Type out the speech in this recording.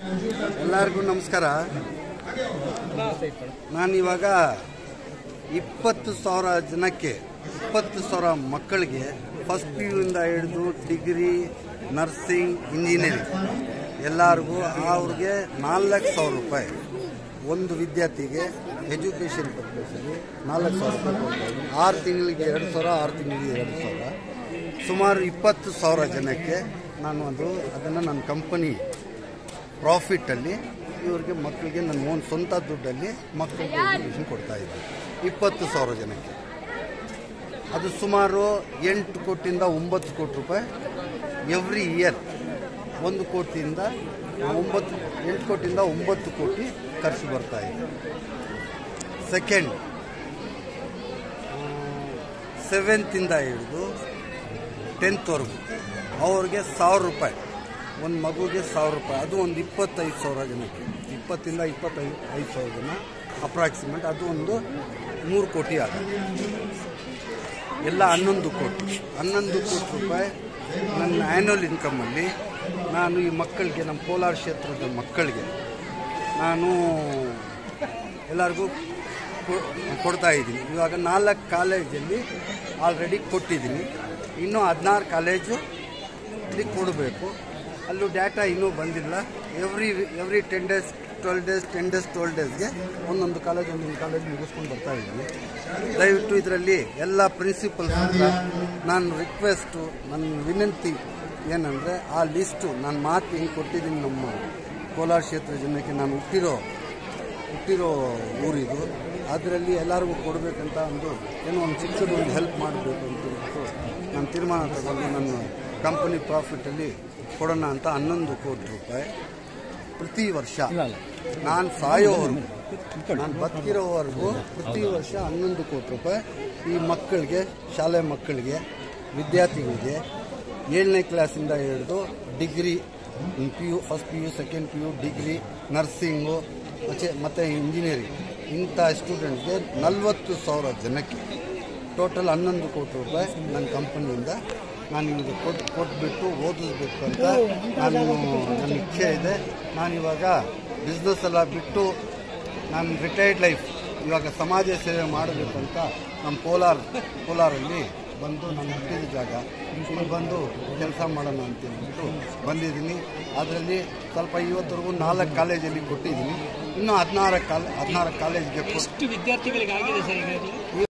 ಎಲ್ಲರಿಗೂ ನಮಸ್ಕಾರ ನಾನಿವಾಗ ಇಪ್ಪತ್ತು ಸಾವಿರ ಜನಕ್ಕೆ ಇಪ್ಪತ್ತು ಸಾವಿರ ಮಕ್ಕಳಿಗೆ ಫಸ್ಟ್ ಪಿ ಯುಯಿಂದ ಹಿಡಿದು ಡಿಗ್ರಿ ನರ್ಸಿಂಗ್ ಇಂಜಿನಿಯರಿಂಗ್ ಎಲ್ಲರಿಗೂ ಅವ್ರಿಗೆ ನಾಲ್ಕು ಸಾವಿರ ರೂಪಾಯಿ ಒಂದು ವಿದ್ಯಾರ್ಥಿಗೆ ಎಜುಕೇಷನ್ ಪರ್ಪಸಲ್ಲಿ ನಾಲ್ಕು ಸಾವಿರ ರೂಪಾಯಿ ಕೊಡ್ತಾ ಇದ್ದೀನಿ ಆರು ತಿಂಗಳಿಗೆ ಎರಡು ಸಾವಿರ ಆರು ತಿಂಗಳಿಗೆ ಎರಡು ಸಾವಿರ ಸುಮಾರು ಇಪ್ಪತ್ತು ಸಾವಿರ ಜನಕ್ಕೆ ನಾನು ಅದು ಅದನ್ನು ನನ್ನ ಕಂಪನಿ ಪ್ರಾಫಿಟ್ಟಲ್ಲಿ ಇವ್ರಿಗೆ ಮಕ್ಕಳಿಗೆ ನನ್ನ ಓನ್ ಸ್ವಂತ ದುಡ್ಡಲ್ಲಿ ಮಕ್ಕಳಿಗೆ ಎಜುಕೇಷನ್ ಕೊಡ್ತಾ ಇದ್ದೀನಿ ಇಪ್ಪತ್ತು ಸಾವಿರ ಜನಕ್ಕೆ ಅದು ಸುಮಾರು ಎಂಟು ಕೋಟಿಯಿಂದ ಒಂಬತ್ತು ಕೋಟಿ ರೂಪಾಯಿ ಎವ್ರಿ ಇಯರ್ ಒಂದು ಕೋಟಿಯಿಂದ ಒಂಬತ್ತು ಎಂಟು ಕೋಟಿಯಿಂದ ಒಂಬತ್ತು ಕೋಟಿ ಖರ್ಚು ಬರ್ತಾ ಇದೆ ಸೆಕೆಂಡ್ ಸೆವೆಂತಿಂದ ಹಿಡಿದು ಟೆಂತ್ವರೆಗೂ ಅವ್ರಿಗೆ ಸಾವಿರ ರೂಪಾಯಿ ಒಂದು ಮಗುಗೆ ಸಾವಿರ ರೂಪಾಯಿ ಅದು ಒಂದು ಇಪ್ಪತ್ತೈದು ಸಾವಿರ ಜನಕ್ಕೆ ಇಪ್ಪತ್ತಿಂದ ಇಪ್ಪತ್ತೈದು ಐದು ಸಾವಿರ ಜನ ಅಪ್ರಾಕ್ಸಿಮೇಟ್ ಅದು ಒಂದು ಮೂರು ಕೋಟಿ ಆಗುತ್ತೆ ಎಲ್ಲ ಹನ್ನೊಂದು ಕೋಟಿ ಹನ್ನೊಂದು ಕೋಟಿ ರೂಪಾಯಿ ನನ್ನ ಆ್ಯನ್ಯುವಲ್ ಇನ್ಕಮಲ್ಲಿ ನಾನು ಈ ಮಕ್ಕಳಿಗೆ ನಮ್ಮ ಕೋಲಾರ ಕ್ಷೇತ್ರದ ಮಕ್ಕಳಿಗೆ ನಾನು ಎಲ್ಲರಿಗೂ ಕೊ- ಕೊಡ್ತಾ ಇದ್ದೀನಿ ಇವಾಗ ನಾಲ್ಕು ಕಾಲೇಜಲ್ಲಿ ಆಲ್ರೆಡಿ ಕೊಟ್ಟಿದ್ದೀನಿ ಇನ್ನೂ ಹದಿನಾರು ಕಾಲೇಜು ಇಲ್ಲಿ ಕೊಡಬೇಕು ಅಲ್ಲೂ ಡೇಟಾ ಇನ್ನೂ ಬಂದಿಲ್ಲ every every ten days twelve days ten days twelve ಡೇಸ್ಗೆ ಒಂದೊಂದು ಕಾಲೇಜ್ ಒಂದೊಂದು ಕಾಲೇಜ್ ಮುಗಿಸ್ಕೊಂಡು ಬರ್ತಾ ಇದ್ದೀನಿ ದಯವಿಟ್ಟು ಇದರಲ್ಲಿ ಎಲ್ಲ ಪ್ರಿನ್ಸಿಪಲ್ಸ್ ಹತ್ರ ನಾನು ರಿಕ್ವೆಸ್ಟು ನನ್ನ ವಿನಂತಿ ಏನಂದರೆ ಆ ಲಿಸ್ಟು ನಾನು ಮಾತು ಹಿಂಗೆ ಕೊಟ್ಟಿದ್ದೀನಿ ನಮ್ಮ ಕೋಲಾರ ಕ್ಷೇತ್ರ ಜನಕ್ಕೆ ನಾನು ಹುಟ್ಟಿರೋ ಹುಟ್ಟಿರೋ ಊರಿದು ಅದರಲ್ಲಿ ಎಲ್ಲರಿಗೂ ಕೊಡಬೇಕಂತ ಒಂದು ಏನೋ ಒಂದು ಚಿಕ್ಕದು ಒಂದು ಹೆಲ್ಪ್ ಮಾಡಬೇಕು ಅಂತ ಹೇಳ್ಬಿಟ್ಟು ನಾನು ತೀರ್ಮಾನ ತಗೊಂಡು ನನ್ನ ಕಂಪನಿ ಪ್ರಾಫಿಟಲ್ಲಿ ಕೊಡೋಣ ಅಂತ ಹನ್ನೊಂದು ಕೋಟಿ ರೂಪಾಯಿ ಪ್ರತಿ ವರ್ಷ ನಾನು ಸಾಯೋವರೆಗೂ ನಾನು ಬದುಕಿರೋವರೆಗೂ ಪ್ರತಿ ವರ್ಷ ಹನ್ನೊಂದು ಕೋಟಿ ರೂಪಾಯಿ ಈ ಮಕ್ಕಳಿಗೆ ಶಾಲೆ ಮಕ್ಕಳಿಗೆ ವಿದ್ಯಾರ್ಥಿಗಳಿಗೆ ಏಳನೇ ಕ್ಲಾಸಿಂದ ಹಿಡಿದು degree P U first P U second P U degree nursing ಮತ್ತೆ ಮತ್ತು ಇಂಜಿನಿಯರಿಂಗ್ ಇಂಥ ಸ್ಟೂಡೆಂಟ್ಸ್ಗೆ ನಲವತ್ತು ಸಾವಿರ ಜನಕ್ಕೆ ಟೋಟಲ್ ಹನ್ನೊಂದು ಕೋಟಿ ರೂಪಾಯಿ ನನ್ನ ಕಂಪನಿಯಿಂದ ನಾನು ಇವಾಗ ಕೊಟ್ಟು ಕೊಟ್ಬಿಟ್ಟು ಓದಿಸ್ಬೇಕು ಅಂತ ನಾನು ನನ್ನ ಇಚ್ಛೆ ಇದೆ ನಾನಿವಾಗ ಬಿಸ್ನೆಸ್ ಎಲ್ಲ ಬಿಟ್ಟು ನಾನು ರಿಟೈರ್ಡ್ ಲೈಫ್ ಇವಾಗ ಸಮಾಜ ಸೇವೆ ಮಾಡಬೇಕು ಅಂತ ನಮ್ಮ ಕೋಲಾರ ಕೋಲಾರಲ್ಲಿ ಬಂದು ನಾನು ಹುಟ್ಟಿದ ಜಾಗ ಇಲ್ಲಿ ಬಂದು ಕೆಲಸ ಮಾಡೋಣ ಅಂತ ಹೇಳ್ಬಿಟ್ಟು ಬಂದಿದ್ದೀನಿ ಅದರಲ್ಲಿ ಸ್ವಲ್ಪ ಇವತ್ತರೆಗೂ ನಾಲ್ಕು ಕಾಲೇಜಲ್ಲಿ ಕೊಟ್ಟಿದ್ದೀನಿ ಇನ್ನೂ ಹದಿನಾರು ಕಾಲ ಹದಿನಾರು ಕಾಲೇಜ್ಗೆ ಕೊಟ್ಟು ಎಷ್ಟು ವಿದ್ಯಾರ್ಥಿಗಳಿಗೆ ಆಗಿದೆ ಸರ್ ಈಗಾಗಲೇ